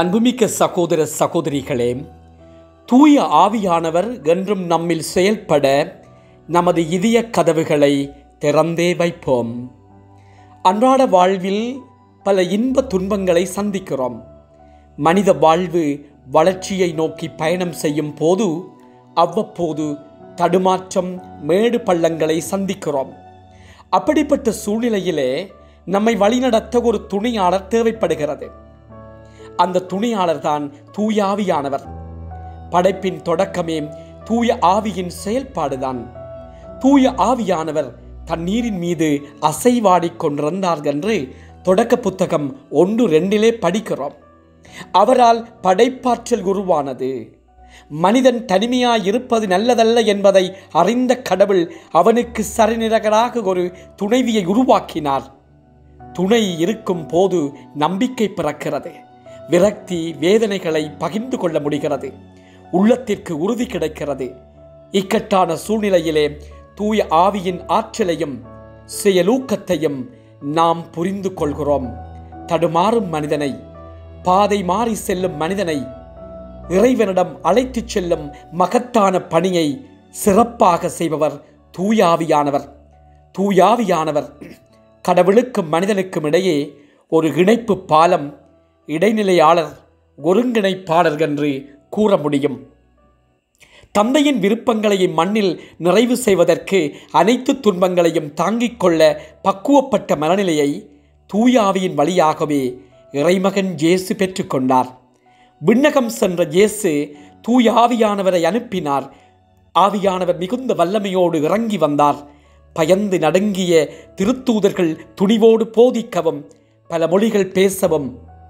அன்புமிக்க சகோதர சகோதரிகளே தூய ஆவியானவர் என்றும் நம்மில் செயல்பட நமது இதய கதவுகளை திறந்தே வைப்போம் அன்றாட வாழ்வில் பல இன்ப துன்பங்களை சந்திக்கிறோம் மனித வாழ்வு வளர்ச்சியை நோக்கி பயணம் செய்யும் போது அவ்வப்போது தடுமாற்றம் மேடு பள்ளங்களை சந்திக்கிறோம் அப்படிப்பட்ட சூழ்நிலையிலே நம்மை வழிநடத்த ஒரு துணையாளர் தேவைப்படுகிறது அந்த துணையாளர் தான் தூயாவியானவர் படைப்பின் தொடக்கமே தூய ஆவியின் செயல்பாடுதான் தூய ஆவியானவர் தண்ணீரின் மீது அசைவாடிக் கொண்டிருந்தார் என்று தொடக்க புத்தகம் ஒன்று ரெண்டிலே படிக்கிறோம் அவரால் படைப்பாற்றல் உருவானது மனிதன் தனிமையாய் இருப்பது நல்லதல்ல என்பதை அறிந்த கடவுள் அவனுக்கு சரிநிரகராக ஒரு துணைவியை உருவாக்கினார் துணை இருக்கும் போது நம்பிக்கை பிறக்கிறது விரக்தி வேதனைகளை பகிர்ந்து கொள்ள முடிகிறது உள்ளத்திற்கு உறுதி கிடைக்கிறது இக்கட்டான சூழ்நிலையிலே தூய ஆவியின் ஆற்றலையும் செயலூக்கத்தையும் நாம் புரிந்து கொள்கிறோம் தடுமாறும் மனிதனை பாதை மாறி செல்லும் மனிதனை இறைவனிடம் அழைத்துச் செல்லும் மகத்தான பணியை சிறப்பாக செய்பவர் தூயாவியானவர் தூயாவியானவர் கடவுளுக்கும் மனிதனுக்கும் இடையே ஒரு இணைப்பு பாலம் இடைநிலையாளர் ஒருங்கிணைப்பாளர் என்று கூற முடியும் தந்தையின் விருப்பங்களை மண்ணில் நிறைவு செய்வதற்கு அனைத்து துன்பங்களையும் தாங்கிக் கொள்ள பக்குவப்பட்ட மனநிலையை தூயாவியின் வழியாகவே இறைமகன் ஜேசு பெற்றுக்கொண்டார் விண்ணகம் சென்ற ஜேசு தூயாவியானவரை அனுப்பினார் ஆவியானவர் மிகுந்த வல்லமையோடு இறங்கி வந்தார் பயந்து நடுங்கிய திருத்தூதர்கள் துணிவோடு போதிக்கவும் பல மொழிகள் பேசவும்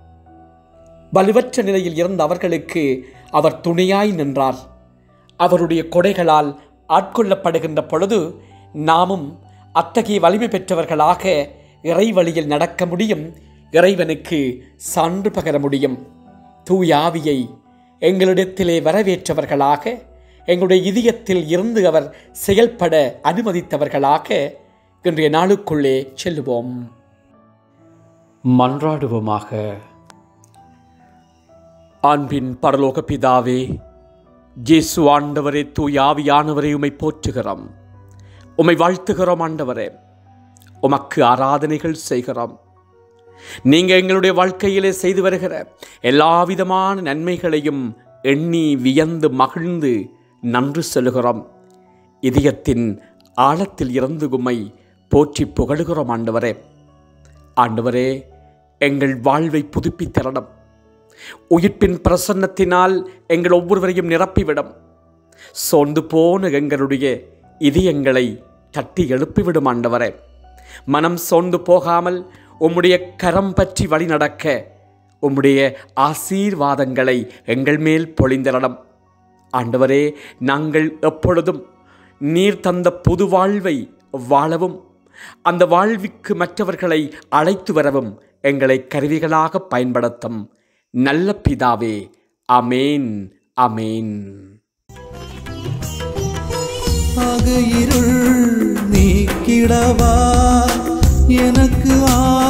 வலுவற்ற நிலையில் இருந்த அவர்களுக்கு அவர் துணையாய் நின்றார் அவருடைய கொடைகளால் ஆட்கொள்ளப்படுகின்ற பொழுது நாமும் அத்தகைய வலிமை பெற்றவர்களாக இறைவழியில் நடக்க முடியும் இறைவனுக்கு சான்று பகர முடியும் தூயாவியை எங்களிடத்திலே வரவேற்றவர்களாக எங்களுடைய இதயத்தில் இருந்து அவர் செயல்பட அனுமதித்தவர்களாக இன்றைய நாளுக்குள்ளே செல்லுவோம் மன்றாடுவோமாக அன்பின் பரலோக பிதாவே ஜேசு ஆண்டவரே தூயாவியானவரை உமை போற்றுகிறோம் உமை வாழ்த்துகிறோம் ஆண்டவரே உமக்கு ஆராதனைகள் செய்கிறோம் நீங்க எங்களுடைய வாழ்க்கையிலே செய்து வருகிற எல்லா விதமான நன்மைகளையும் எண்ணி வியந்து மகிழ்ந்து நன்று செல்கிறோம் இதயத்தின் ஆழத்தில் இருந்து உம்மை போற்றி புகழுகிறோம் ஆண்டவரே ஆண்டவரே எங்கள் வாழ்வை புதுப்பித்தரணும் உயிர்ப்பின் பிரசன்னத்தினால் எங்கள் ஒவ்வொருவரையும் நிரப்பிவிடும் சோர்ந்து போன எங்களுடைய இதயங்களை தட்டி எழுப்பிவிடும் ஆண்டவரே மனம் சோர்ந்து போகாமல் உம்முடைய கரம் பற்றி வழி நடக்க உம்முடைய ஆசீர்வாதங்களை எங்கள் மேல் பொழிந்தரணும் ஆண்டவரே நாங்கள் எப்பொழுதும் நீர் தந்த புது வாழ்வை வாழவும் அந்த வாழ்விற்கு மற்றவர்களை அழைத்து வரவும் எங்களை கருவிகளாக பயன்படுத்தும் நல்ல பிதாவே அமேன் அமேன் அக இருள் நீக்கிடவா எனக்கு ஆ